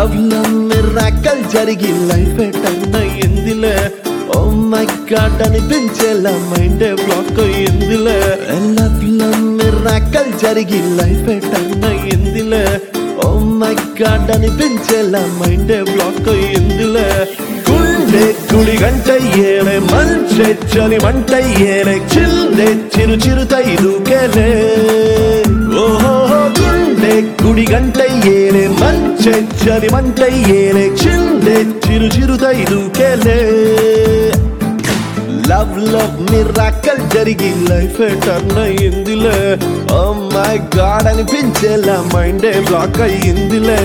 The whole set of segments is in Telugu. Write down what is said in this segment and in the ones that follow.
లవ్ లవ్ మిరాకల్ జరిగి లైఫ్ టర్న్ అయ్యిందిలే ఓ మై గాడ్ అనిపించేలా మైండ్ బ్లాక్ అయ్యిందిలే లవ్ లవ్ మిరాకల్ జరిగి లైఫ్ టర్న్ అయ్యిందిలే ఓ మై గాడ్ అనిపించేలా మైండ్ బ్లాక్ అయ్యిందిలే గుండె గుడి గంట ఏలే మంచె చలి మంట ఏలే చిల్డే చిరు చిరుతై దూకేలే ఓహో గుండె గుడి గంట ఏలే మంచె చలి మంట ఏలే చిల్డే చిరు చిరుతై దూకేలే లవ్ లవ్ మిరాకల్ జరిగి లైఫ్ టర్న్ అయ్యిందిలే ఓ మై గాడ్ అనిపించేలా మైండే బ్లాక్ అయ్యిందిలే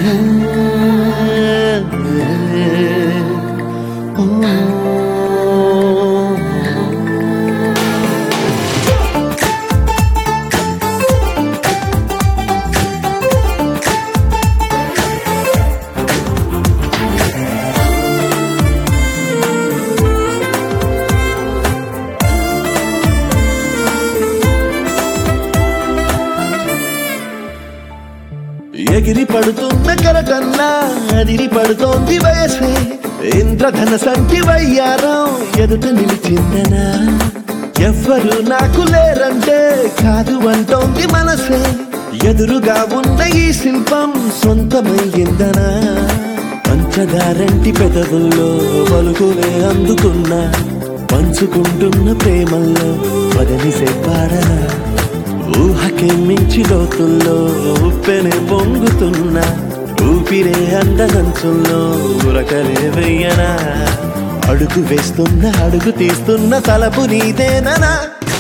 ఎగిరి పడుతున్న కరకన్నా అదిరి పడుతోంది వయసే ఇంద్రధన సంటి వయ్యారం ఎదుట నిలిచిందనా ఎవ్వరు నాకు లేరంటే కాదు అంటోంది మనసే ఎదురుగా ఉన్న ఈ శిల్పం సొంతమయ్యిందనా పంచదారంటి పెదవుల్లో పలుకులే అందుకున్నా పంచుకుంటున్న ప్రేమల్లో పదని పాడనా ఊహకే మించి లోతుల్లో ఉప్పెనే పొంగుతున్నా ఊపిరే అందగంచుల్లో ఉరకలే వెయ్యనా అడుగు వేస్తున్న అడుగు తీస్తున్న తలపు నీదేనా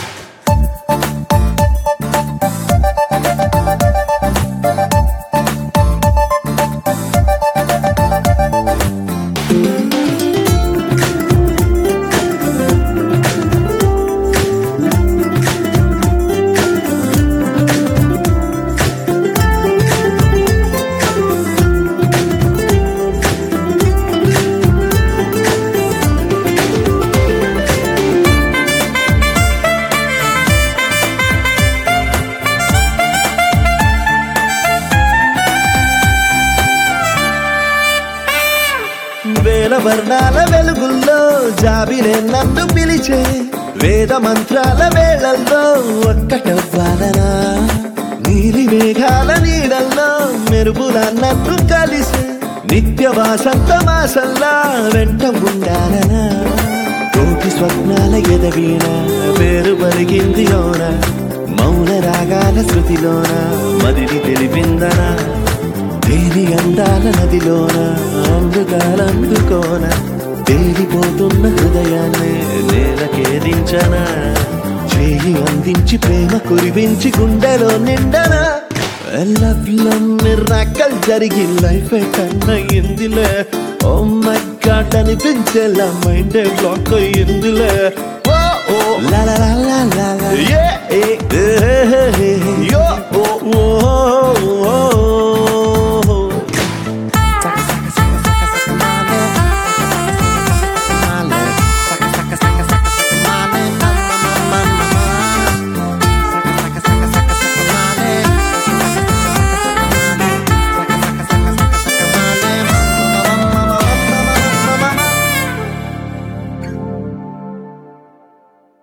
వేల వర్ణాల వెలుగుల్లో జాబిలే నన్ను పిలిచే వేద మంత్రాల వేళల్లో ఒక్కటవ్వాలనా నీలి మేఘాల నీడల్లో మెరుపుల నన్ను కలిసే నిత్య వాసంత మాసల్లా వెంట ఉండాలనా కోటి స్వప్నాల ఎదవీణ పేరు పలికింది లోన మౌన రాగాల శృతిలోన మదిని తెలిపిందనా తేలి అందాల నదిలోన అందుకాలందుకోన తేలిపోతున్న హృదయాన్ని నేలకేదించనా చేయి అందించి ప్రేమ కురిపించి గుండెలో నిండనా లవ్ మిరాకల్ జరిగి లైఫ్ టర్న్ అయ్యిందిలే ఓ మై గాడ్ అనిపించేలా మైండ్ బ్లాక్ అయ్యిందిలే ఓ ఓ లా లా లా లా లా లా ఏ ఏ ఏ